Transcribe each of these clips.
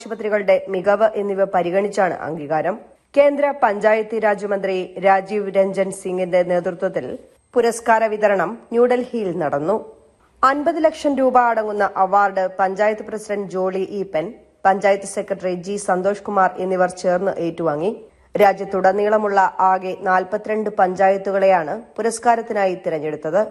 ആശുപത്രികളുടെ മികവ് എന്നിവ പരിഗണിച്ചാണ് അംഗീകാരം കേന്ദ്ര പഞ്ചായത്തി രാജ് മന്ത്രി രാജീവ് രഞ്ജൻ സിംഗിന്റെ നേതൃത്വത്തിൽ പുരസ്കാര വിതരണം ന്യൂഡൽഹിയിൽ നടന്നു അൻപത് ലക്ഷം രൂപ അടങ്ങുന്ന award panchayat president Jolly Eapen panchayat secretary G Santhosh Kumar എന്നിവർ ചേർന്ന് ഏറ്റുവാങ്ങി രാജ്യത്തുടനീളമുള്ള ആകെ നാൽപ്പത്തിരണ്ട് പഞ്ചായത്തുകളെയാണ് പുരസ്കാരത്തിനായി തിരഞ്ഞെടുത്തത്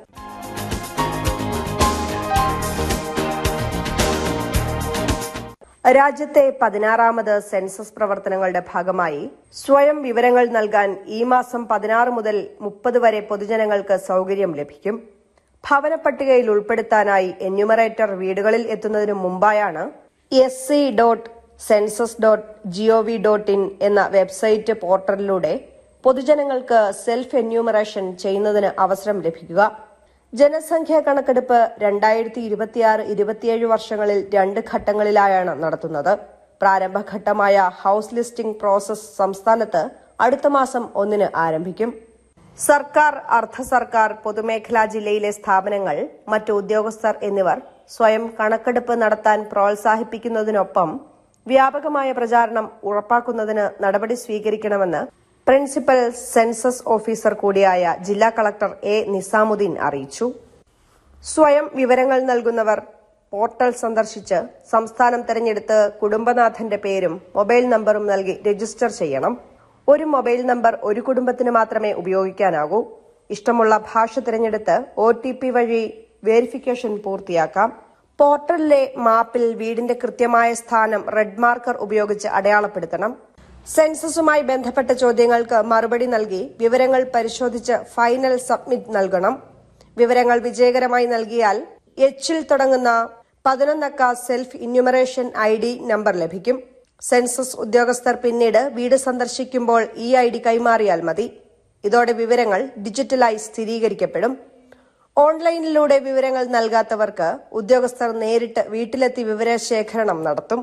രാജ്യത്തെ പതിനാറാമത് സെൻസസ് പ്രവർത്തനങ്ങളുടെ ഭാഗമായി സ്വയം വിവരങ്ങൾ നൽകാൻ ഈ മാസം പതിനാറ് മുതൽ മുപ്പത് വരെ പൊതുജനങ്ങൾക്ക് സൌകര്യം ലഭിക്കും ഭവന പട്ടികയിൽ ഉൾപ്പെടുത്താനായി എന്യൂമറേറ്റർ വീടുകളിൽ എത്തുന്നതിനു മുമ്പായാണ് S C dot census dot G O V dot in എന്ന വെബ്സൈറ്റ് പോർട്ടലിലൂടെ പൊതുജനങ്ങൾക്ക് സെൽഫ് എന്യൂമറേഷൻ ചെയ്യുന്നതിന് അവസരം ലഭിക്കുക ജനസംഖ്യാ കണക്കെടുപ്പ് രണ്ടായിരത്തി ഇരുപത്തിയാറ് ഇരുപത്തിയേഴ് വർഷങ്ങളിൽ രണ്ട് ഘട്ടങ്ങളിലായാണ് നടത്തുന്നത് പ്രാരംഭഘട്ടമായ ഹൌസ് ലിസ്റ്റിംഗ് പ്രോസസ് സംസ്ഥാനത്ത് അടുത്ത മാസം ഒന്നിന് ആരംഭിക്കും സർക്കാർ അർദ്ധ സർക്കാർ പൊതുമേഖലാ ജില്ലയിലെ സ്ഥാപനങ്ങൾ മറ്റു ഉദ്യോഗസ്ഥർ എന്നിവർ സ്വയം കണക്കെടുപ്പ് നടത്താൻ പ്രോത്സാഹിപ്പിക്കുന്നതിനൊപ്പം വ്യാപകമായ പ്രചാരണം ഉറപ്പാക്കുന്നതിന് നടപടി സ്വീകരിക്കണമെന്ന് പ്രിൻസിപ്പൽ സെൻസസ് ഓഫീസർ കൂടിയായ ജില്ലാ കളക്ടർ എ നിസാമുദ്ദീൻ അറിയിച്ചു സ്വയം വിവരങ്ങൾ നൽകുന്നവർ പോർട്ടൽ സന്ദർശിച്ച് സംസ്ഥാനം തെരഞ്ഞെടുത്ത് കുടുംബനാഥന്റെ പേരും മൊബൈൽ നമ്പറും നൽകി രജിസ്റ്റർ ചെയ്യണം ഒരു മൊബൈൽ നമ്പർ ഒരു കുടുംബത്തിന് മാത്രമേ ഉപയോഗിക്കാനാകൂ ഇഷ്ടമുള്ള ഭാഷ തിരഞ്ഞെടുത്ത് ഒ ടി പി വഴി വേരിഫിക്കേഷൻ പൂർത്തിയാക്കാം പോർട്ടലിലെ മാപ്പിൽ വീടിന്റെ കൃത്യമായ സ്ഥാനം റെഡ് മാർക്കർ ഉപയോഗിച്ച് അടയാളപ്പെടുത്തണം സെൻസസുമായി ബന്ധപ്പെട്ട ചോദ്യങ്ങൾക്ക് മറുപടി നൽകി വിവരങ്ങൾ പരിശോധിച്ച് ഫൈനൽ സബ്മിറ്റ് നൽകണം വിവരങ്ങൾ വിജയകരമായി നൽകിയാൽ എച്ചിൽ തുടങ്ങുന്ന പതിനൊന്നക്ക self enumeration I D number ലഭിക്കും സെൻസസ് ഉദ്യോഗസ്ഥർ പിന്നീട് വീട് സന്ദർശിക്കുമ്പോൾ ഈ ഐ ഡി കൈമാറിയാൽ മതി ഇതോടെ വിവരങ്ങൾ ഡിജിറ്റലായി സ്ഥിരീകരിക്കപ്പെടും ഓൺലൈനിലൂടെ വിവരങ്ങൾ നൽകാത്തവർക്ക് ഉദ്യോഗസ്ഥർ നേരിട്ട് വീട്ടിലെത്തി വിവരശേഖരണം നടത്തും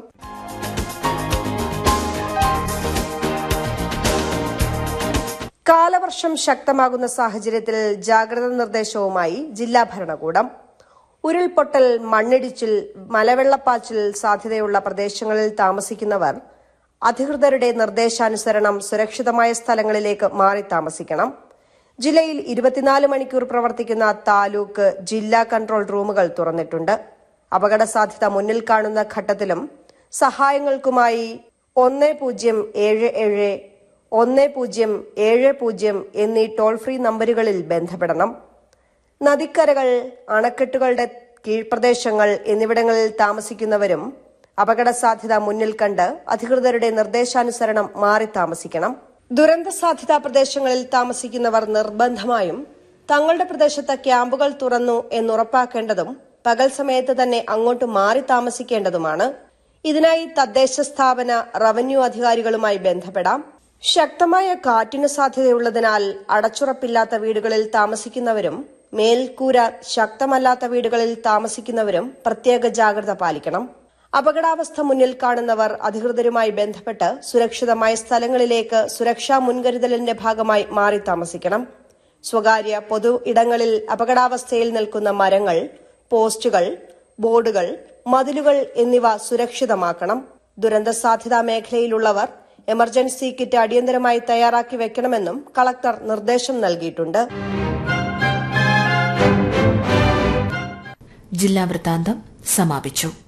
കാലവർഷം ശക്തമാകുന്ന സാഹചര്യത്തിൽ ജാഗ്രതാ നിർദ്ദേശവുമായി ജില്ലാ ഭരണകൂടം ഉരുൾപൊട്ടൽ മണ്ണിടിച്ചിൽ മലവെള്ളപ്പാച്ചിൽ സാധ്യതയുള്ള പ്രദേശങ്ങളിൽ താമസിക്കുന്നവർ അധികൃതരുടെ നിർദ്ദേശാനുസരണം സുരക്ഷിതമായ സ്ഥലങ്ങളിലേക്ക് മാറി താമസിക്കണം ജില്ലയിൽ ഇരുപത്തിനാല് മണിക്കൂർ പ്രവർത്തിക്കുന്ന താലൂക്ക് ജില്ലാ കൺട്രോൾ റൂമുകൾ തുറന്നിട്ടുണ്ട് അപകട സാധ്യത മുന്നിൽ കാണുന്ന ഘട്ടത്തിലും സഹായങ്ങൾക്കുമായി ഒന്ന് പൂജ്യം ഏഴ് ഏഴ് ഒന്ന് പൂജ്യം ഏഴ് പൂജ്യം എന്നീ ടോൾ ഫ്രീ നമ്പറുകളിൽ ബന്ധപ്പെടണം നദിക്കരകൾ അണക്കെട്ടുകളുടെ കീഴ്പ്രദേശങ്ങൾ എന്നിവിടങ്ങളിൽ താമസിക്കുന്നവരും അപകട സാധ്യത മുന്നിൽ കണ്ട് അധികൃതരുടെ നിർദ്ദേശാനുസരണം മാറി താമസിക്കണം ദുരന്ത സാധ്യതാ പ്രദേശങ്ങളിൽ താമസിക്കുന്നവർ നിർബന്ധമായും തങ്ങളുടെ പ്രദേശത്ത് ക്യാമ്പുകൾ തുറന്നു എന്നുറപ്പാക്കേണ്ടതും പകൽ സമയത്ത് തന്നെ അങ്ങോട്ട് മാറി താമസിക്കേണ്ടതുമാണ് ഇതിനായി തദ്ദേശ സ്ഥാപന റവന്യൂ അധികാരികളുമായി ബന്ധപ്പെടാം ശക്തമായ കാറ്റിന് സാധ്യതയുള്ളതിനാൽ അടച്ചുറപ്പില്ലാത്ത വീടുകളിൽ താമസിക്കുന്നവരും മേൽക്കൂര ശക്തമല്ലാത്ത വീടുകളിൽ താമസിക്കുന്നവരും പ്രത്യേക ജാഗ്രത പാലിക്കണം അപകടാവസ്ഥ മുന്നിൽ കാണുന്നവർ അധികൃതരുമായി ബന്ധപ്പെട്ട് സുരക്ഷിതമായ സ്ഥലങ്ങളിലേക്ക് സുരക്ഷാ മുൻകരുതലിന്റെ ഭാഗമായി മാറി താമസിക്കണം സ്വകാര്യ പൊതു ഇടങ്ങളിൽ അപകടാവസ്ഥയിൽ നിൽക്കുന്ന മരങ്ങൾ പോസ്റ്റുകൾ ബോർഡുകൾ മതിലുകൾ എന്നിവ സുരക്ഷിതമാക്കണം ദുരന്ത സാധ്യതാ മേഖലയിലുള്ളവർ എമർജൻസി കിറ്റ് അടിയന്തരമായി തയ്യാറാക്കി വെക്കണമെന്നും കളക്ടർ നിർദ്ദേശം നൽകിയിട്ടുണ്ട് ജില്ലാ വൃത്താന്തം സമാപിച്ചു